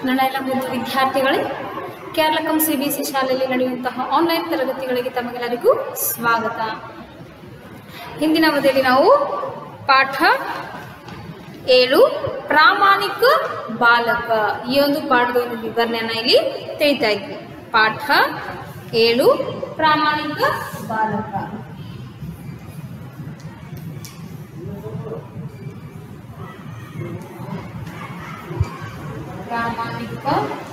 ನನ್ನ ಎಲ್ಲ ಮುದ್ದು ವಿದ್ಯಾರ್ಥಿಗಳೇ ಕೇರಳಕಂ ಸಿ ಬಿ ಸಿ ಶಾಲೆಯಲ್ಲಿ ನಡೆಯುವಂತಹ ಆನ್ಲೈನ್ ತರಗತಿಗಳಿಗೆ ತಮಗೆಲ್ಲರಿಗೂ ಸ್ವಾಗತ ಹಿಂದಿನ ಅವಧಿಯಲ್ಲಿ ನಾವು ಪಾಠ ಏಳು ಪ್ರಾಮಾಣಿಕ ಬಾಲಕ ಈ ಒಂದು ಪಾಠದ ಒಂದು ವಿವರಣೆಯನ್ನ ಇಲ್ಲಿ ತಿಳಿತಾ ಇದ್ವಿ ಪಾಠ ಏಳು ಪ್ರಾಮಾಣಿಕ ಬಾಲಕ ಪ್ರಾಮಾಣಿಕ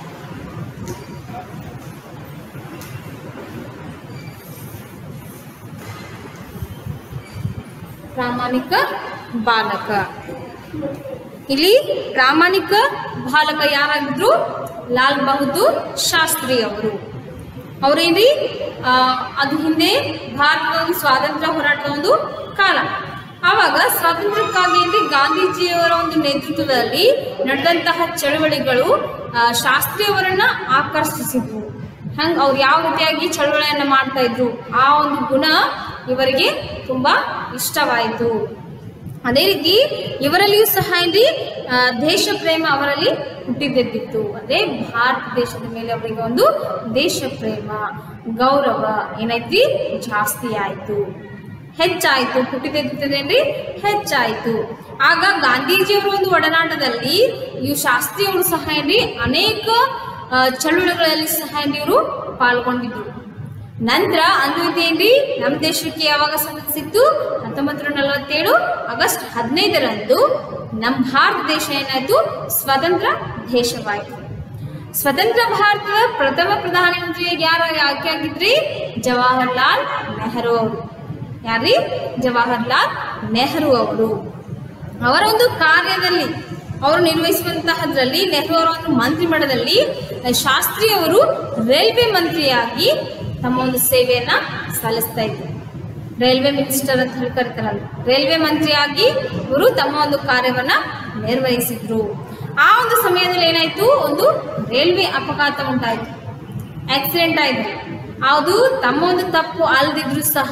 ಪ್ರಾಮಾಣಿಕ ಬಾಲಕ ಇಲ್ಲಿ ಪ್ರಾಮಾಣಿಕ ಬಾಲಕ ಯಾರಾಗಿದ್ರು ಲಾಲ್ ಬಹದ್ದೂರ್ ಶಾಸ್ತ್ರಿ ಅವರು ಅವರೇನ್ರಿ ಆ, ಅದು ಹಿಂದೆ ಭಾರತದ ಒಂದು ಸ್ವಾತಂತ್ರ್ಯ ಹೋರಾಟದ ಒಂದು ಕಾಲ ಆವಾಗ ಸ್ವಾತಂತ್ರ್ಯಕ್ಕಾಗಿ ಏನ್ರಿ ಗಾಂಧೀಜಿಯವರ ಒಂದು ನೇತೃತ್ವದಲ್ಲಿ ನಡೆದಂತಹ ಚಳವಳಿಗಳು ಆ, ಶಾಸ್ತ್ರಿ ಅವರನ್ನ ಆಕರ್ಷಿಸಿದ್ವು ಹಂಗ ಅವ್ರು ಯಾವ ರೀತಿಯಾಗಿ ಚಳವಳಿಯನ್ನ ಮಾಡ್ತಾ ಇದ್ರು ಆ ಒಂದು ಗುಣ ಇವರಿಗೆ ತುಂಬಾ ಇಷ್ಟವಾಯಿತು ಅದೇ ರೀತಿ ಇವರಲ್ಲಿಯೂ ಸಹ ಇಲ್ಲಿ ಆ, ದೇಶ ಪ್ರೇಮ ಅವರಲ್ಲಿ ಹುಟ್ಟಿದ್ದೆದ್ದಿತ್ತು ಅದೇ ಭಾರತ ದೇಶದ ಮೇಲೆ ಅವರಿಗೆ ಒಂದು ದೇಶ ಪ್ರೇಮ ಗೌರವ ಏನೈತಿ ಜಾಸ್ತಿ ಆಯ್ತು ಹೆಚ್ಚಾಯ್ತು ಹುಟ್ಟಿದ್ದೆದ್ದಿದ್ದೇನ್ರಿ ಹೆಚ್ಚಾಯ್ತು ಆಗ ಗಾಂಧೀಜಿಯವರ ಒಂದು ಒಡನಾಟದಲ್ಲಿ ಇವು ಶಾಸ್ತ್ರಿಯವರು ಸಹ ಏನ್ರಿ ಅನೇಕ ಆ, ಚಳುವಳಿಗಳಲ್ಲಿ ಸಹ ಏನ್ರಿ ಇವರು ಪಾಲ್ಗೊಂಡಿದ್ರು ನಂತರ ಅಂದು ಇದೇನ್ರಿ ನಮ್ಮ ದೇಶಕ್ಕೆ ಯಾವಾಗ ಸ್ವಾತಂತ್ರ್ಯ ಸಿಕ್ತು ಹತ್ತೊಂಬತ್ತು ನೂರ ನಲವತ್ತೇಳು ಆಗಸ್ಟ್ ಹದಿನೈದರಂದು ನಮ್ಮ ಭಾರತ ದೇಶ ಏನಾಯ್ತು ಸ್ವತಂತ್ರ ದೇಶವಾಯಿತು ಸ್ವತಂತ್ರ ಭಾರತದ ಪ್ರಥಮ ಪ್ರಧಾನಮಂತ್ರಿಯಾಗಿ ಯಾರು ಆಯ್ಕೆ ಆಗಿದ್ರಿ ಜವಾಹರ್ಲಾಲ್ ನೆಹರು ಅವರು ಯಾರ್ರಿ ಜವಾಹರ್ಲಾಲ್ ನೆಹರು ಅವರು ಅವರ ಒಂದು ಕಾರ್ಯದಲ್ಲಿ ಅವರು ನಿರ್ವಹಿಸುವಂತಹದ್ರಲ್ಲಿ ನೆಹರು ಅವರ ಒಂದು ಮಂತ್ರಿಮಂಡಲದಲ್ಲಿ ಶಾಸ್ತ್ರಿ ಅವರು ರೈಲ್ವೆ ಮಂತ್ರಿಯಾಗಿ ತಮ್ಮ ಒಂದು ಸೇವೆಯನ್ನ ಸಲ್ಲಿಸ್ತಾ ಇದ್ರು ರೈಲ್ವೆ ಮಿನಿಸ್ಟರ್ ಅಂತ ಹೇಳಿ ಕರೀತಾರಲ್ಲ ರೈಲ್ವೆ ಮಂತ್ರಿಯಾಗಿ ಇವರು ತಮ್ಮ ಒಂದು ಕಾರ್ಯವನ್ನ ನಿರ್ವಹಿಸಿದ್ರು ಆ ಒಂದು ಸಮಯದಲ್ಲಿ ಏನಾಯ್ತು ಒಂದು ರೈಲ್ವೆ ಅಪಘಾತ ಉಂಟಾಯ್ತು ಆಕ್ಸಿಡೆಂಟ್ ಆಯ್ತು ಅದು ತಮ್ಮ ಒಂದು ತಪ್ಪು ಅಲ್ದಿದ್ರು ಸಹ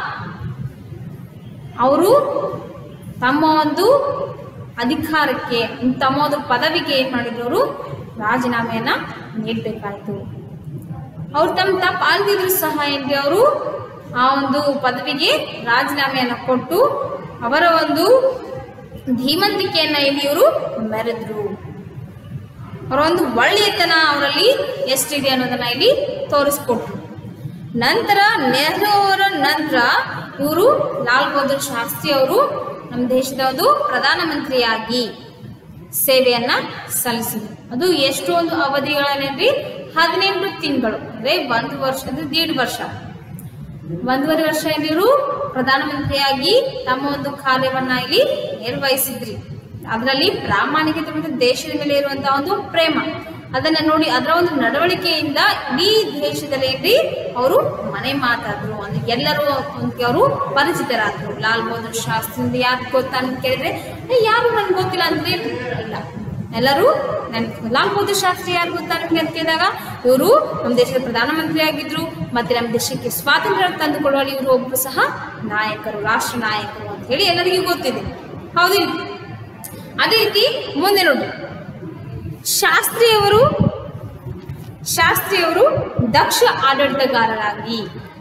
ಅವರು ತಮ್ಮ ಒಂದು ಅಧಿಕಾರಕ್ಕೆ ತಮ್ಮ ಒಂದು ಪದವಿಗೆ ಏನ್ ಮಾಡಿದ್ರು ಅವರು ರಾಜೀನಾಮೆಯನ್ನ ನೀಡಬೇಕಾಯ್ತು ಅವ್ರು ತಮ್ಮ ತಪ್ಪು ಅಲ್ದಿದ್ರು ಸಹ ಏನ್ರಿ ಅವರು ಆ ಒಂದು ಪದವಿಗೆ ರಾಜೀನಾಮೆಯನ್ನ ಕೊಟ್ಟು ಅವರ ಒಂದು ಧೀಮಂತಿಕೆಯನ್ನ ಇಲ್ಲಿ ಇವರು ಮೆರೆದ್ರು ಅವರ ಒಂದು ಒಳ್ಳೆಯತನ ಅವರಲ್ಲಿ ಎಷ್ಟಿದೆ ಅನ್ನೋದನ್ನ ಇಲ್ಲಿ ತೋರಿಸ್ಕೊಟ್ರು ನಂತರ ನೆಹರು ಅವರ ನಂತರ ಇವರು ಲಾಲ್ ಬಹದ್ದೂರ್ ಶಾಸ್ತ್ರಿ ಅವರು ನಮ್ಮ ದೇಶದ ಒಂದು ಪ್ರಧಾನಮಂತ್ರಿಯಾಗಿ ಸೇವೆಯನ್ನ ಸಲ್ಲಿಸಿದ್ರು ಅದು ಎಷ್ಟು ಒಂದು ಅವಧಿಗಳನ್ನೇನ್ರಿ ಹದಿನೆಂಟು ತಿಂಗಳು ಅಂದ್ರೆ ಒಂದು ವರ್ಷ ಅಂದ್ರೆ ದೀಡ್ ವರ್ಷ ಒಂದೂವರೆ ವರ್ಷ ಇವರು ಪ್ರಧಾನಮಂತ್ರಿಯಾಗಿ ತಮ್ಮ ಒಂದು ಕಾರ್ಯವನ್ನ ಇಲ್ಲಿ ನಿರ್ವಹಿಸಿದ್ರಿ ಅದರಲ್ಲಿ ಪ್ರಾಮಾಣಿಕತೆ ಮತ್ತು ದೇಶದ ಮೇಲೆ ಇರುವಂತಹ ಒಂದು ಪ್ರೇಮ ಅದನ್ನ ನೋಡಿ ಅದರ ಒಂದು ನಡವಳಿಕೆಯಿಂದ ಇಡೀ ದೇಶದಲ್ಲಿ ಏನ್ರಿ ಅವರು ಮನೆ ಮಾತಾದ್ರು ಅಂದ್ರೆ ಎಲ್ಲರೂ ಒಂದು ಅವರು ಪರಿಚಿತರಾದ್ರು ಲಾಲ್ ಬಹದ್ದೂರ್ ಶಾಸ್ತ್ರಿ ಯಾರು ಗೊತ್ತಾ ಅಂತ ಕೇಳಿದ್ರೆ "ಏ, ಯಾರು ನನ್ಗೆ ಗೊತ್ತಿಲ್ಲ ಅಂದ್ರೆ ಇಲ್ಲ ಎಲ್ಲರೂ ನೆನ್ಪು ಲಾಲ್ ಬಹದ್ದೂರ್ ಶಾಸ್ತ್ರಿ ಯಾರು ಗೊತ್ತಾ ನಿಮ್ಗೆ ಅಂತ ಕೇಳಿದಾಗ ಇವರು ನಮ್ಮ ದೇಶದ ಪ್ರಧಾನಮಂತ್ರಿ ಆಗಿದ್ರು ಮತ್ತೆ ನಮ್ಮ ದೇಶಕ್ಕೆ ಸ್ವಾತಂತ್ರ್ಯ ತಂದುಕೊಳ್ಳುವಲ್ಲಿ ಇವರು ಒಬ್ಬರು ಸಹ ನಾಯಕರು ರಾಷ್ಟ್ರ ನಾಯಕರು ಅಂತ ಹೇಳಿ ಎಲ್ಲರಿಗೂ ಗೊತ್ತಿದೆ ಹೌದಿಲ್ಲ ಅದೇ ರೀತಿ ಮುಂದೆ ನೋಡಿ ಶಾಸ್ತ್ರಿಯವರು ಶಾಸ್ತ್ರಿಯವರು ದಕ್ಷ ಆಡಳಿತಗಾರರಾಗಿ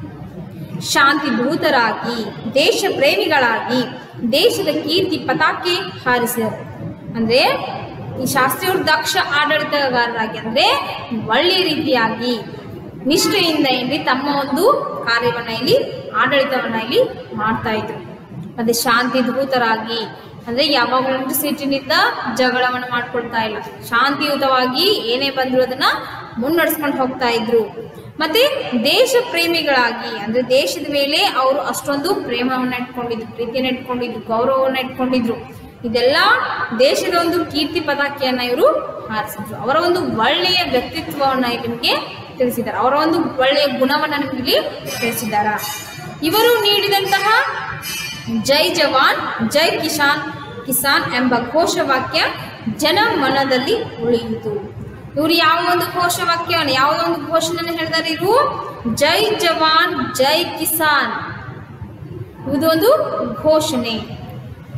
ಶಾಂತಿಭೂತರಾಗಿ ದೇಶ ಪ್ರೇಮಿಗಳಾಗಿ ದೇಶದ ಕೀರ್ತಿ ಪತಾಕೆ ಹಾರಿಸಿದರು ಅಂದ್ರೆ ಈ ಶಾಸ್ತ್ರಿಯವರು ದಕ್ಷ ಆಡಳಿತಗಾರರಾಗಿ ಅಂದ್ರೆ ಒಳ್ಳೆಯ ರೀತಿಯಾಗಿ ನಿಷ್ಠೆಯಿಂದ ಇಲ್ಲಿ ತಮ್ಮ ಒಂದು ಕಾರ್ಯವನ್ನ ಇಲ್ಲಿ ಆಡಳಿತವನ್ನ ಇಲ್ಲಿ ಮಾಡ್ತಾ ಇದ್ರು ಮತ್ತೆ ಶಾಂತಿ ಧೂತರಾಗಿ ಅಂದ್ರೆ ಯಾವಾಗಲೂ ಸಿಟ್ಟಿನಿಂದ ಜಗಳವನ್ನು ಮಾಡ್ಕೊಳ್ತಾ ಇಲ್ಲ ಶಾಂತಿಯುತವಾಗಿ ಏನೇ ಬಂದ್ರು ಅದನ್ನ ಮುನ್ನಡೆಸ್ಕೊಂಡು ಹೋಗ್ತಾ ಇದ್ರು ಮತ್ತೆ ದೇಶ ಪ್ರೇಮಿಗಳಾಗಿ ಅಂದ್ರೆ ದೇಶದ ಮೇಲೆ ಅವರು ಅಷ್ಟೊಂದು ಪ್ರೇಮವನ್ನ ಇಟ್ಕೊಂಡಿದ್ರು ಪ್ರೀತಿಯನ್ನ ಇಟ್ಕೊಂಡಿದ್ರು ಗೌರವವನ್ನ ಇಟ್ಕೊಂಡಿದ್ರು ಇದೆಲ್ಲ ದೇಶದ ಒಂದು ಕೀರ್ತಿ ಪತಾಕೆಯನ್ನ ಇವರು ಹಾರಿಸಿದ್ರು ಅವರ ಒಂದು ಒಳ್ಳೆಯ ವ್ಯಕ್ತಿತ್ವವನ್ನ ನಿಮಗೆ ತಿಳಿಸಿದ್ದಾರೆ ಅವರ ಒಂದು ಒಳ್ಳೆಯ ಗುಣವನ್ನ ನಿಮಗೆ ತಿಳಿಸಿದ್ದಾರ ಇವರು ನೀಡಿದಂತಹ ಜೈ ಜವಾನ್ ಜೈ ಕಿಸಾನ್ ಕಿಸಾನ್ ಎಂಬ ಘೋಷವಾಕ್ಯ ಜನ ಮನದಲ್ಲಿ ಉಳಿಯಿತು ಇವರು ಯಾವ ಒಂದು ಘೋಷವಾಕ್ಯವನ್ನು ಯಾವ ಒಂದು ಘೋಷಣೆಯನ್ನು ಹೇಳಿದಾರೆ ಇವರು ಜೈ ಜವಾನ್ ಜೈ ಕಿಸಾನ್ ಇದೊಂದು ಘೋಷಣೆ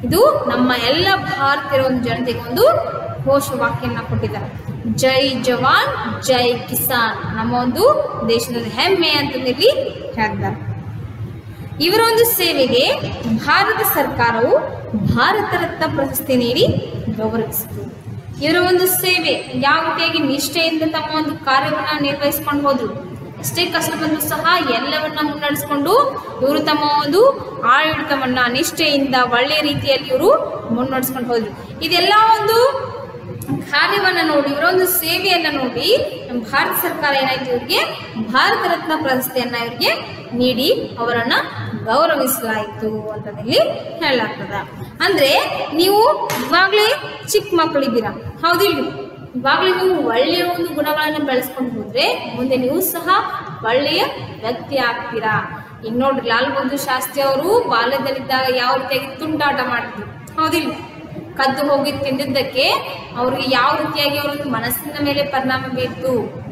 ಇದು ನಮ್ಮ ಎಲ್ಲ ಭಾರತೀಯರ ಒಂದು ಜನತೆಗೆ ಒಂದು ಘೋಷವಾಕ್ಯನ ಕೊಟ್ಟಿದ್ದಾರೆ ಜೈ ಜವಾನ್ ಜೈ ಕಿಸಾನ್ ನಮ್ಮ ಒಂದು ದೇಶದ ಹೆಮ್ಮೆ ಅಂತಂದೇಳಿ ಹೇಳ್ತಾರೆ ಇವರ ಒಂದು ಸೇವೆಗೆ ಭಾರತ ಸರ್ಕಾರವು ಭಾರತ ರತ್ನ ಪ್ರಶಸ್ತಿ ನೀಡಿ ಗೌರವಿಸಿತು ಇವರ ಒಂದು ಸೇವೆ ಯಾವ ರೀತಿಯಾಗಿ ನಿಷ್ಠೆಯಿಂದ ತಮ್ಮ ಒಂದು ಕಾರ್ಯವನ್ನ ನಿರ್ವಹಿಸ್ಕೊಂಡು ಹೋದ್ರು ಎಷ್ಟೇ ಕಷ್ಟ ಬಂದರೂ ಸಹ ಎಲ್ಲವನ್ನ ಮುನ್ನಡೆಸ್ಕೊಂಡು ಇವರು ತಮ್ಮ ಒಂದು ಆಡಳಿತವನ್ನ ನಿಷ್ಠೆಯಿಂದ ಒಳ್ಳೆಯ ರೀತಿಯಲ್ಲಿ ಇವರು ಮುನ್ನಡೆಸ್ಕೊಂಡು ಹೋದ್ರು ಇದೆಲ್ಲ ಒಂದು ಕಾರ್ಯವನ್ನ ನೋಡಿ ಇವರ ಒಂದು ಸೇವೆಯನ್ನ ನೋಡಿ ನಮ್ಮ ಭಾರತ ಸರ್ಕಾರ ಏನಾಯ್ತು ಇವರಿಗೆ ಭಾರತ ರತ್ನ ಪ್ರಶಸ್ತಿಯನ್ನ ಇವರಿಗೆ ನೀಡಿ ಅವರನ್ನ ಗೌರವಿಸಲಾಯಿತು ಅಂತದಲ್ಲಿ ಹೇಳಲಾಗ್ತದ ಅಂದ್ರೆ ನೀವು ಇವಾಗಲೇ ಚಿಕ್ಕ ಮಕ್ಕಳಿದ್ದೀರಾ ಹೌದಿಲ್ರಿ ಇವಾಗಲೇ ನೀವು ಒಳ್ಳೆಯ ಒಂದು ಗುಣಗಳನ್ನು ಬೆಳೆಸ್ಕೊಂಡು ಹೋದ್ರೆ ಮುಂದೆ ನೀವು ಸಹ ಒಳ್ಳೆಯ ವ್ಯಕ್ತಿ ಆಗ್ತೀರಾ ಈಗ ನೋಡ್ರಿ ಲಾಲ್ ಬಹದ್ದೂರ್ ಶಾಸ್ತ್ರಿ ಅವರು ಬಾಲ್ಯದಲ್ಲಿದ್ದಾಗ ಯಾವ ರೀತಿಯಾಗಿ ತುಂಟಾಟ ಮಾಡ್ತಿದ್ರು ಹೌದಿಲ್ಲ ಕದ್ದು ಹೋಗಿ ತಿಂದಿದ್ದಕ್ಕೆ ಅವ್ರಿಗೆ ಯಾವ ರೀತಿಯಾಗಿ ಅವ್ರ ಒಂದು ಮನಸ್ಸಿನ ಮೇಲೆ ಪರಿಣಾಮ ಬೀರ್ತು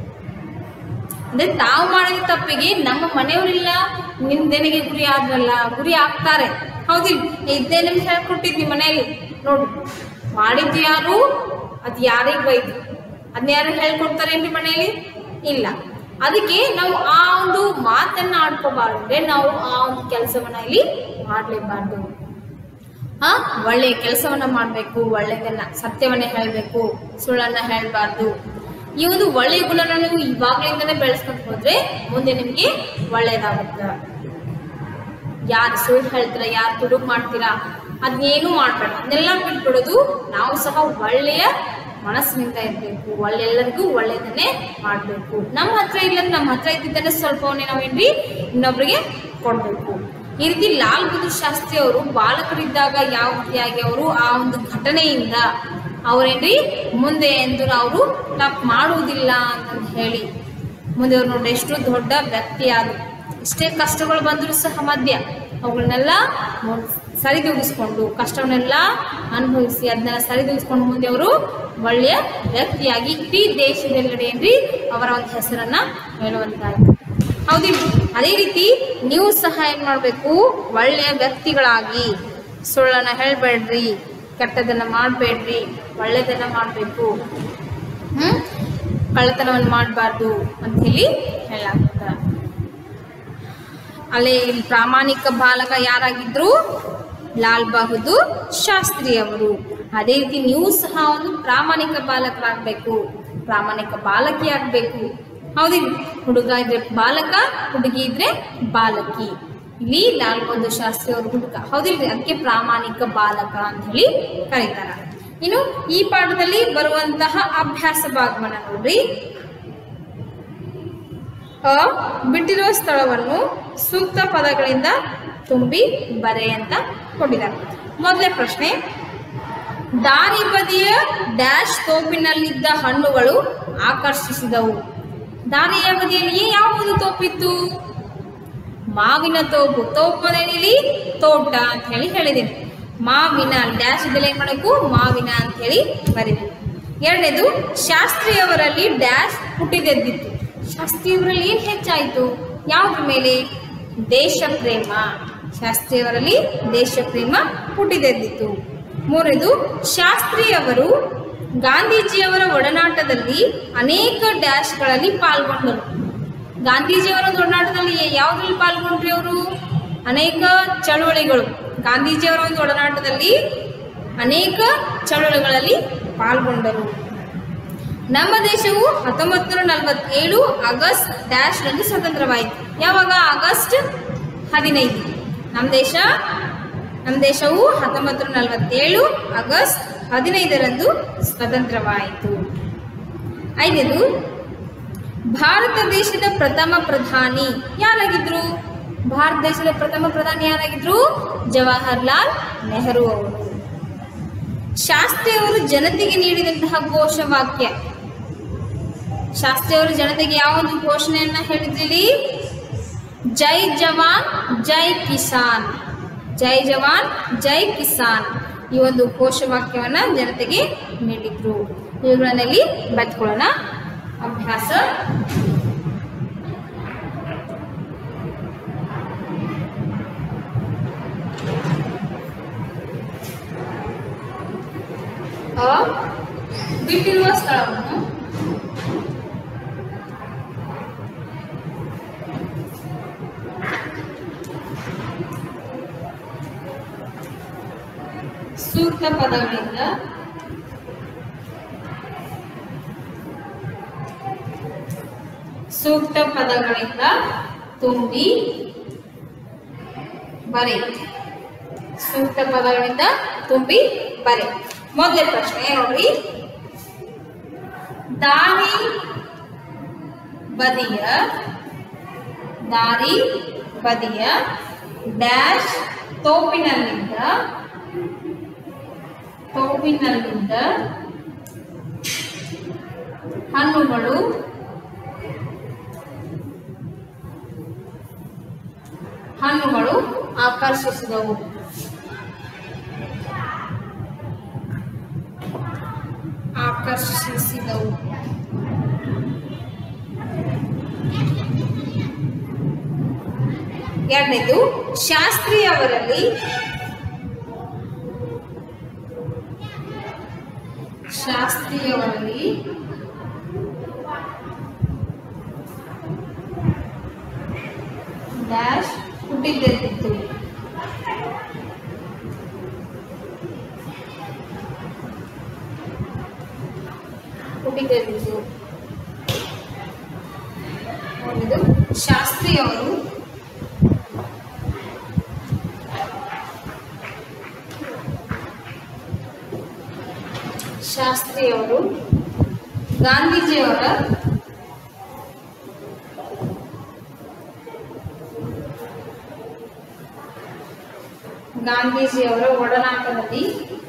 ಅಂದ್ರೆ ತಾವು ಮಾಡಿದ ತಪ್ಪಿಗೆ ನಮ್ಮ ಮನೆಯವರೆಲ್ಲ ನಿಂದೆನೆಗೆ ಗುರಿ ಆದ್ರಲ್ಲ ಗುರಿ ಆಗ್ತಾರೆ ಹೌದಿಲ್ಲ ಇದ್ದೇ ನಿಮ್ಗೆ ಹೇಳ್ಕೊಟ್ಟಿದ್ವಿ ಮನೆಯಲ್ಲಿ ನೋಡು ಮಾಡಿದ್ದು ಯಾರು ಅದು ಯಾರಿಗೆ ಬೈದು ಅದನ್ನ ಯಾರು ಹೇಳ್ಕೊಡ್ತಾರೇನ್ರಿ ಮನೆಯಲ್ಲಿ ಇಲ್ಲ ಅದಕ್ಕೆ ನಾವು ಆ ಒಂದು ಮಾತನ್ನ ಆಡ್ಕೋಬಾರ್ದ್ರೆ ನಾವು ಆ ಒಂದು ಕೆಲಸವನ್ನ ಇಲ್ಲಿ ಮಾಡ್ಲೇಬಾರ್ದು ಆ ಒಳ್ಳೆಯ ಕೆಲಸವನ್ನ ಮಾಡಬೇಕು ಒಳ್ಳೆಯದನ್ನ ಸತ್ಯವನ್ನ ಹೇಳಬೇಕು ಸುಳ್ಳನ್ನ ಹೇಳಬಾರ್ದು ಈ ಒಂದು ಒಳ್ಳೆಯ ಗುಣನ ನೀವು ಇವಾಗ್ಲಿಂದನೇ ಬೆಳೆಸ್ಕೊಂಡು ಹೋದ್ರೆ ಮುಂದೆ ನಿಮ್ಗೆ ಒಳ್ಳೇದಾಗುತ್ತೆ ಯಾರು ಸುಳ್ಳು ಹೇಳ್ತೀರಾ ಯಾರು ತುಡುಗು ಮಾಡ್ತೀರಾ ಅದನ್ನೇನು ಮಾಡ್ಬೇಡ ಅದನ್ನೆಲ್ಲ ಬಿಟ್ಬಿಡೋದು ನಾವು ಸಹ ಒಳ್ಳೆಯ ಮನಸ್ಸಿನಿಂದ ಇರಬೇಕು ಒಳ್ಳೆಲ್ಲರಿಗೂ ಒಳ್ಳೆಯದನ್ನೇ ಮಾಡಬೇಕು ನಮ್ಮ ಹತ್ರ ಇಲ್ಲ ನಮ್ಮ ಹತ್ರ ಇದ್ದಿದ್ದನ್ನೇ ಸ್ವಲ್ಪವನ್ನೇ ನಾವೇನ್ರಿ ಇನ್ನೊಬ್ರಿಗೆ ಕೊಡಬೇಕು ಈ ರೀತಿ ಲಾಲ್ ಬಹದ್ದೂರ್ ಶಾಸ್ತ್ರಿ ಅವರು ಬಾಲಕರಿದ್ದಾಗ ಯಾವ ರೀತಿಯಾಗಿ ಅವರು ಆ ಒಂದು ಘಟನೆಯಿಂದ ಅವರೇನ್ರಿ ಮುಂದೆ ಎಂದು ಅವರು ತಪ್ಪು ಮಾಡುವುದಿಲ್ಲ ಅಂತ ಹೇಳಿ ಮುಂದೆ ಅವ್ರು ನೋಡಿ ಎಷ್ಟು ದೊಡ್ಡ ವ್ಯಕ್ತಿ ಆದ್ರು ಎಷ್ಟೇ ಕಷ್ಟಗಳು ಬಂದರೂ ಸಹ ಮಧ್ಯ ಅವುಗಳನ್ನೆಲ್ಲ ಮು- ಸರಿದೂಗಿಸ್ಕೊಂಡು ಕಷ್ಟವನ್ನೆಲ್ಲ ಅನುಭವಿಸಿ ಅದನ್ನೆಲ್ಲ ಸರಿದೂಗಿಸ್ಕೊಂಡು ಮುಂದೆ ಅವರು ಒಳ್ಳೆಯ ವ್ಯಕ್ತಿಯಾಗಿ ಇಡೀ ದೇಶದೆಲ್ಲೆಡೆ ಏನ್ರಿ ಅವರ ಒಂದು ಹೆಸರನ್ನ ಹೇಳುವಂತಾಯ್ತು ಹೌದಿಲ್ಲ ಅದೇ ರೀತಿ ನೀವು ಸಹ ಏನ್ ಮಾಡಬೇಕು ಒಳ್ಳೆಯ ವ್ಯಕ್ತಿಗಳಾಗಿ ಸುಳ್ಳನ್ನ ಹೇಳ್ಬೇಡ್ರಿ ಕೆಟ್ಟದನ್ನ ಮಾಡಬೇಡ್ರಿ ಒಳ್ಳೆಯದನ್ನ ಮಾಡಬೇಕು ಹ್ಮ್ ಕಳ್ಳತನವನ್ನು ಮಾಡಬಾರ್ದು ಅಂತ ಹೇಳಿ ಹೇಳಲಾಗ್ತದೆ ಅಲ್ಲೇ ಇಲ್ಲಿ ಪ್ರಾಮಾಣಿಕ ಬಾಲಕ ಯಾರಾಗಿದ್ರು ಲಾಲ್ ಬಹದ್ದೂರ್ ಶಾಸ್ತ್ರಿ ಅವರು ಅದೇ ರೀತಿ ನೀವು ಸಹ ಒಂದು ಪ್ರಾಮಾಣಿಕ ಬಾಲಕರಾಗಬೇಕು ಪ್ರಾಮಾಣಿಕ ಬಾಲಕಿ ಆಗಬೇಕು ಹೌದಿಲ್ಲ ಹುಡುಗ ಇದ್ರೆ ಬಾಲಕ ಹುಡುಗಿ ಇದ್ರೆ ಬಾಲಕಿ ಇಲ್ಲಿ ಲಾಲ್ ಬಹದ್ದೂರ್ ಶಾಸ್ತ್ರಿ ಅವರು ಹುಡುಗ ಹೌದಿಲ್ರಿ ಅದಕ್ಕೆ ಪ್ರಾಮಾಣಿಕ ಬಾಲಕ ಅಂತ ಹೇಳಿ ಕರೀತಾರ ಇನ್ನು ಈ ಪಾಠದಲ್ಲಿ ಬರುವಂತಹ ಅಭ್ಯಾಸ ಭಾಗವನ್ನ ನೋಡ್ರಿ ಅ ಬಿಟ್ಟಿರುವ ಸ್ಥಳವನ್ನು ಸೂಕ್ತ ಪದಗಳಿಂದ ತುಂಬಿ ಬರೆ ಅಂತ ಕೊಟ್ಟಿದ್ದಾರೆ ಮೊದಲನೇ ಪ್ರಶ್ನೆ ದಾರಿ ಬದಿಯ ಡ್ಯಾಶ್ ತೋಪಿನಲ್ಲಿದ್ದ ಹಣ್ಣುಗಳು ಆಕರ್ಷಿಸಿದವು ದಾರಿಯ ಬದಿಯಲ್ಲಿ ಯಾವುದು ತೋಪಿತ್ತು ಮಾವಿನ ತೋಪು ತೋಪು ಇಲ್ಲಿ ತೋಟ ಅಂತ ಹೇಳಿ ಹೇಳಿದ್ದೀನಿ ಮಾವಿನ ಡ್ಯಾಶ್ ಇದೆಲ್ಲ ಏನ್ ಮಾಡಬೇಕು ಮಾವಿನ ಅಂತ ಹೇಳಿ ಬರೀಬೇಕು ಎರಡನೇದು ಶಾಸ್ತ್ರಿಯವರಲ್ಲಿ ಡ್ಯಾಶ್ ಹುಟ್ಟಿದೆದ್ದಿತ್ತು ಶಾಸ್ತ್ರಿಯವರಲ್ಲಿ ಏನ್ ಹೆಚ್ಚಾಯಿತು ಯಾವ್ದ್ರ ಮೇಲೆ ದೇಶ ಪ್ರೇಮ ಶಾಸ್ತ್ರಿಯವರಲ್ಲಿ ದೇಶ ಪ್ರೇಮ ಹುಟ್ಟಿದೆದ್ದಿತ್ತು ಮೂರನೇದು ಶಾಸ್ತ್ರಿಯವರು ಗಾಂಧೀಜಿಯವರ ಒಡನಾಟದಲ್ಲಿ ಅನೇಕ ಡ್ಯಾಶ್ಗಳಲ್ಲಿ ಪಾಲ್ಗೊಂಡರು ಗಾಂಧೀಜಿಯವರ ಒಂದು ಒಡನಾಟದಲ್ಲಿ ಯಾವುದ್ರಲ್ಲಿ ಪಾಲ್ಗೊಂಡ್ರಿ ಅವರು ಅನೇಕ ಚಳುವಳಿಗಳು ಗಾಂಧೀಜಿಯವರ ಒಂದು ಒಡನಾಟದಲ್ಲಿ ಅನೇಕ ಚಳುವಳಿಗಳಲ್ಲಿ ಪಾಲ್ಗೊಂಡರು ನಮ್ಮ ದೇಶವು ಹತ್ತೊಂಬತ್ತು ನೂರ ನಲವತ್ತೇಳು ಆಗಸ್ಟ್ ಡ್ಯಾಶ್ ರಂದು ಸ್ವತಂತ್ರವಾಯಿತು ಯಾವಾಗ ಆಗಸ್ಟ್ ಹದಿನೈದು ನಮ್ಮ ದೇಶ ನಮ್ಮ ದೇಶವು ಹತ್ತೊಂಬತ್ತು ನೂರ ನಲವತ್ತೇಳು ಆಗಸ್ಟ್ ಹದಿನೈದರಂದು ಸ್ವತಂತ್ರವಾಯಿತು ಐದನೇದು ಭಾರತ ದೇಶದ ಪ್ರಥಮ ಪ್ರಧಾನಿ ಯಾರಾಗಿದ್ರು ಭಾರತ ದೇಶದ ಪ್ರಥಮ ಪ್ರಧಾನಿ ಯಾರಾಗಿದ್ರು ಜವಾಹರ್ಲಾಲ್ ನೆಹರು ಅವರು ಶಾಸ್ತ್ರಿ ಅವರು ಜನತೆಗೆ ನೀಡಿದಂತಹ ಘೋಷವಾಕ್ಯ ಶಾಸ್ತ್ರಿ ಅವರು ಜನತೆಗೆ ಯಾವ ಒಂದು ಘೋಷಣೆಯನ್ನ ಹೇಳಿದ್ರಿ ಜೈ ಜವಾನ್ ಜೈ ಕಿಸಾನ್ ಜೈ ಜವಾನ್ ಜೈ ಕಿಸಾನ್ ಈ ಒಂದು ಘೋಷವಾಕ್ಯವನ್ನ ಜನತೆಗೆ ನೀಡಿದ್ರು ಇವುಗಳನ್ನಲ್ಲಿ ಬತ್ಕೊಳ್ಳೋಣ ಅಭ್ಯಾಸ ಅ ಬಿಟ್ಟಿರುವ ಸ್ಥಳವನ್ನು ಸೂಕ್ತ ಪದಗಳಿಂದ ಸೂಕ್ತ ಪದಗಳಿಂದ ತುಂಬಿ ಬರೆ ಸೂಕ್ತ ಪದಗಳಿಂದ ತುಂಬಿ ಬರೆ ಮೊದಲೇ ಪ್ರಶ್ನೆ ನೋಡ್ರಿ ದಾರಿ ಬದಿಯ ದಾರಿ ಬದಿಯ ಡ್ಯಾಶ್ ತೋಪಿನಲ್ಲಿದ್ದ ತೋಪಿನಲ್ಲಿದ್ದ ಹಣ್ಣುಗಳು ಹಣ್ಣುಗಳು ಆಕರ್ಷಿಸಿದವು ಆಕರ್ಷಿಸಿದವು ಎರಡನೇದು ಶಾಸ್ತ್ರಿ ಅವರಲ್ಲಿ ಶಾಸ್ತ್ರಿಯವರಲ್ಲಿ ಡ್ಯಾಶ್ ಹುಟ್ಟಿದ್ದೆದ್ದಿತ್ತು ಹುಟ್ಟಿದ್ದೆದ್ದಿತ್ತು ನೋಡಿದ್ದು ಶಾಸ್ತ್ರಿಯವರು ಶಾಸ್ತ್ರಿಯವರು ಗಾಂಧೀಜಿಯವರ ಗಾಂಧೀಜಿಯವರ ಒಡನಾಟದಲ್ಲಿ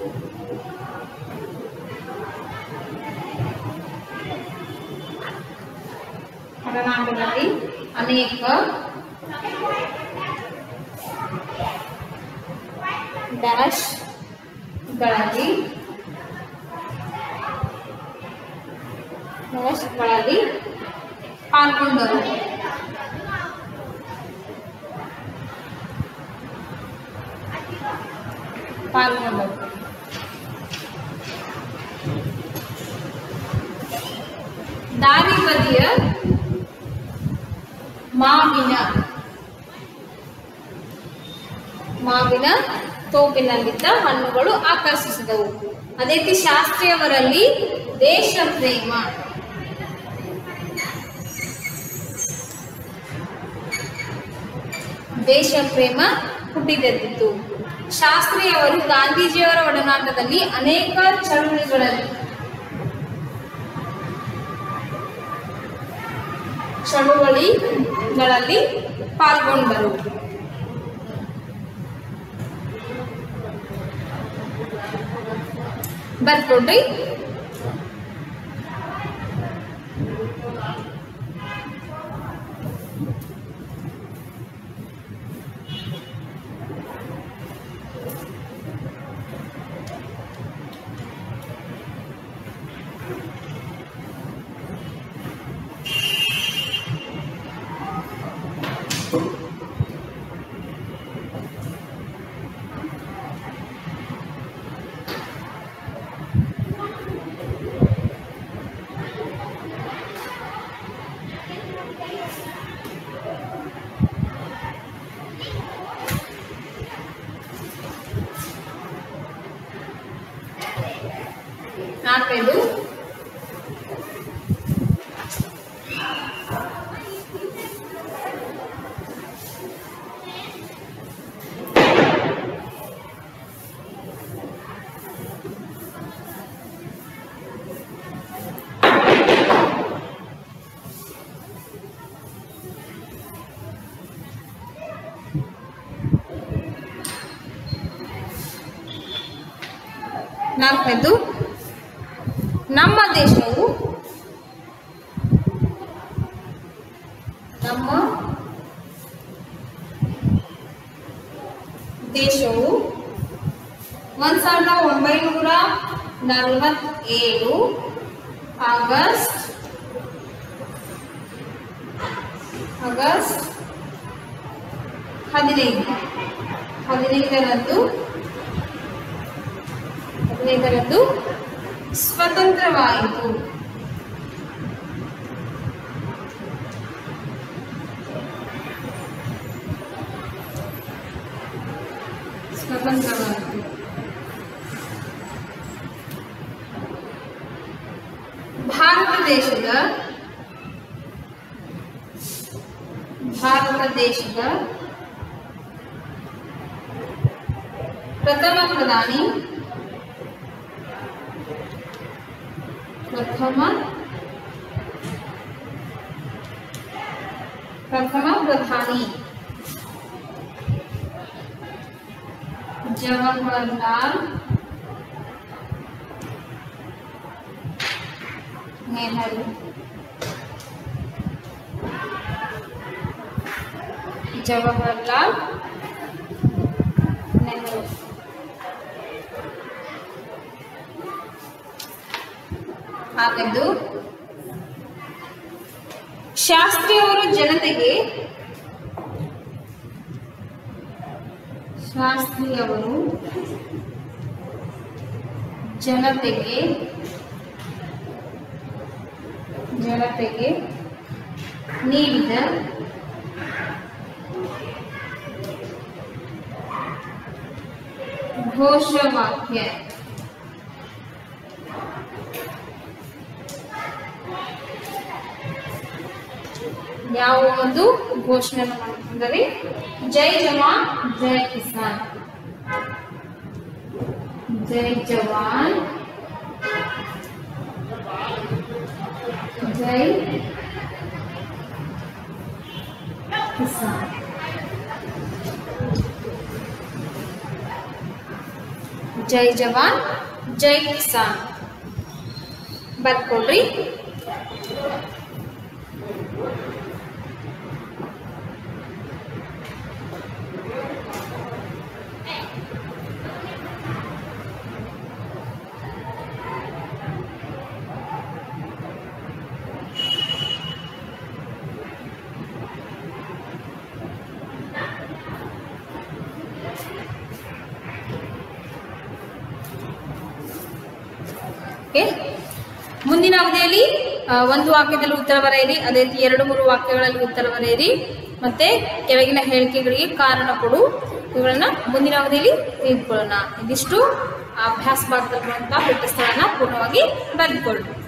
ಒಡನಾಟದಲ್ಲಿ ಅನೇಕ ಡ್ಯಾಶ್ ಗಳಲ್ಲಿ ಡ್ಯಾಶ್ಗಳಲ್ಲಿ ಪಾಲ್ಗೊಂಡರು ಪಾಲ್ಗೊಂಡರು ದಾರಿ ಬದಿಯ ಮಾವಿನ ಮಾವಿನ ತೋಪಿನಲ್ಲಿದ್ದ ಹಣ್ಣುಗಳು ಆಕರ್ಷಿಸಿದವು ಅದೇ ರೀತಿ ಶಾಸ್ತ್ರಿಯವರಲ್ಲಿ ದೇಶ ಪ್ರೇಮ ದೇಶ ಪ್ರೇಮ ಹುಟ್ಟಿದೆದ್ದಿತು ಶಾಸ್ತ್ರಿಯವರು ಗಾಂಧೀಜಿಯವರ ಒಡನಾಟದಲ್ಲಿ ಅನೇಕ ಚಳುವಳಿಗಳಲ್ಲಿ ಚಳುವಳಿಗಳಲ್ಲಿ ಪಾಲ್ಗೊಂಡರು ಬರ್ಕೊಡ್ರಿ ನಾಲ್ಕೈದು ನಾಲ್ಕನೇದು ನಮ್ಮ ದೇಶವು ನಮ್ಮ ದೇಶವು ಒಂದ್ ಸಾವಿರದ ಒಂಬೈನೂರ ನಲವತ್ತೇಳು ಆಗಸ್ಟ್ ಆಗಸ್ಟ್ ಹದಿನೈದು ಹದಿನೈದರಂದು ಹದಿನೈದರಂದು ಸ್ವತಂತ್ರವಾಯಿತು ಸ್ವತಂತ್ರವಾಯಿತು ಭಾರತ ದೇಶದ ಭಾರತ ದೇಶದ ಪ್ರಥಮ ಪ್ರಧಾನಿ ಪ್ರಥಮ ಪ್ರಥಮ ಪ್ರಧಾನಿ ಜವಾಹರ್ಲಾಲ್ ನೆಹರು ಜವಾಹರ್ಲಾಲ್ ನೆಹರು ಹಾಗದ್ದು ಶಾಸ್ತ್ರಿ ಅವರು ಜನತೆಗೆ ಶಾಸ್ತ್ರಿ ಅವರು ಜನತೆಗೆ ಜನತೆಗೆ ನೀಡಿದ ಘೋಷವಾಕ್ಯ ಯಾವ ಒಂದು ಘೋಷಣೆ ಮಾಡ್ತಿದ್ದಾರೆ ಜೈ ಜವಾನ್ ಜೈ ಕಿಸಾನ್ ಜೈ ಜವಾನ್ ಜೈ ಕಿಸಾನ್ ಜೈ ಜವಾನ್ ಜೈ ಕಿಸಾನ್ ಬರ್ಕೊಡ್ರಿ ಓಕೆ ಮುಂದಿನ ಅವಧಿಯಲ್ಲಿ ಆ, ಒಂದು ವಾಕ್ಯದಲ್ಲಿ ಉತ್ತರ ಬರೆಯಿರಿ ಅದೇ ರೀತಿ ಎರಡು ಮೂರು ವಾಕ್ಯಗಳಲ್ಲಿ ಉತ್ತರ ಬರೆಯಿರಿ ಮತ್ತೆ ಕೆಳಗಿನ ಹೇಳಿಕೆಗಳಿಗೆ ಕಾರಣ ಕೊಡು ಇವುಗಳನ್ನ ಮುಂದಿನ ಅವಧಿಯಲ್ಲಿ ತೆಗೆದುಕೊಳ್ಳೋಣ ಇದಿಷ್ಟು ಅಭ್ಯಾಸ ಭಾಗದಲ್ಲಿರುವಂತಹ ಬಿಟ್ಟ ಸ್ಥಳನ ಪೂರ್ಣವಾಗಿ ಬರೆದುಕೊಳ್ಳಿ